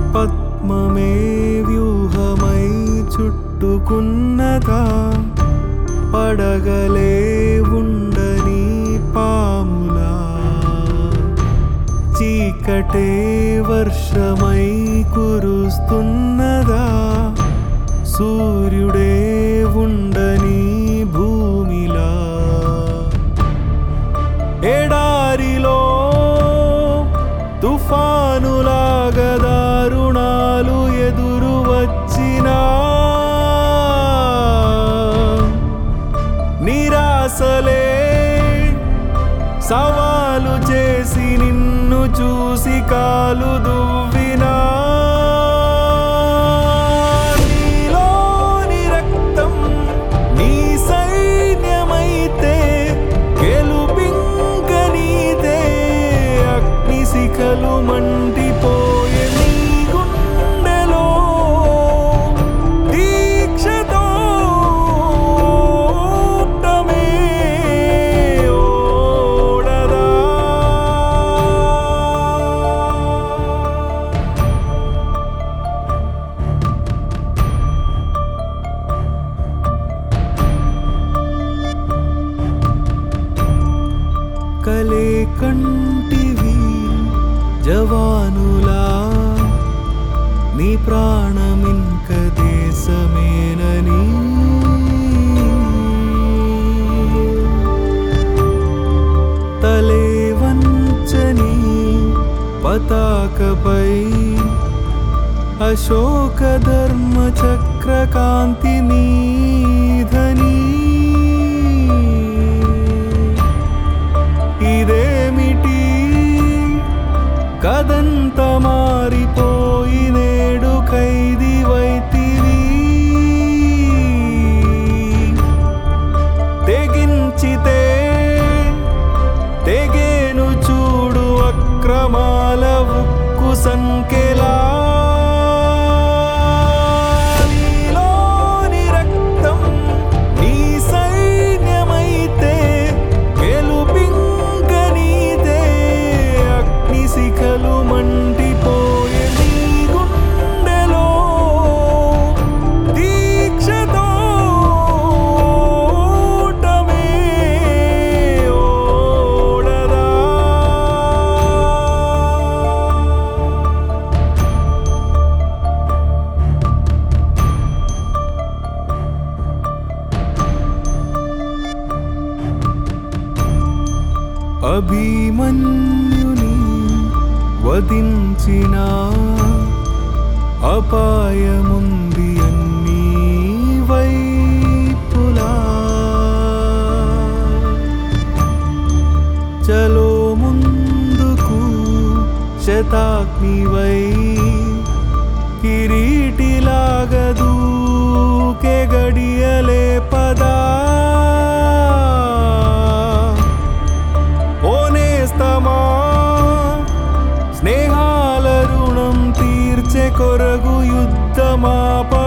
పద్మమే వ్యూహమై చుట్టుకున్నదా పడగలే ఉండని పాములా చీకటే వర్షమై కురుస్తున్నదా సూర్యుడే ఉండని భూమిలా ఎడారిలో తుఫానులాగా దారుణాలు ఎదురు వచ్చినా నిరాశలే సవాలు చేసి నిన్ను చూసి కాలు దువ్వినా నీలోని రక్తం నీ సైన్యమైతే గెలుపింక నీదే అగ్ని శిఖలు మండిపోయే నీ గుండెలో దీక్షతో ఓటమే ఓడదా కలే కంటివి జవానులా నీ ప్రాణమింక దేశమేనని తలే వంచని పతాకపై అశోక ధర్మ చక్రకాంతి నీధని ఇదేమిటి కదంత మారిపోయి నేడు ఖైదీ వైతివి తెగించితే తెగేను చూడు అక్రమాల ఉక్కు సంకెలా నీలోని రక్తం నీ సైన్యమైతే గెలుపింక నీదే అగ్ని శిఖలు మండిపోయే నీ గుండెలో దీక్షతో ఓటమే ఓడదా అభిమన్యుని వధించిన అపాయముంది అన్ని వైపులా చలో ముందుకు శతాగ్నివై కిరీటిలాగా దూకే గడియలే పదా ఓనేస్తమా స్నేహాల రుణం తీర్చే కొరగు యుద్ధమాప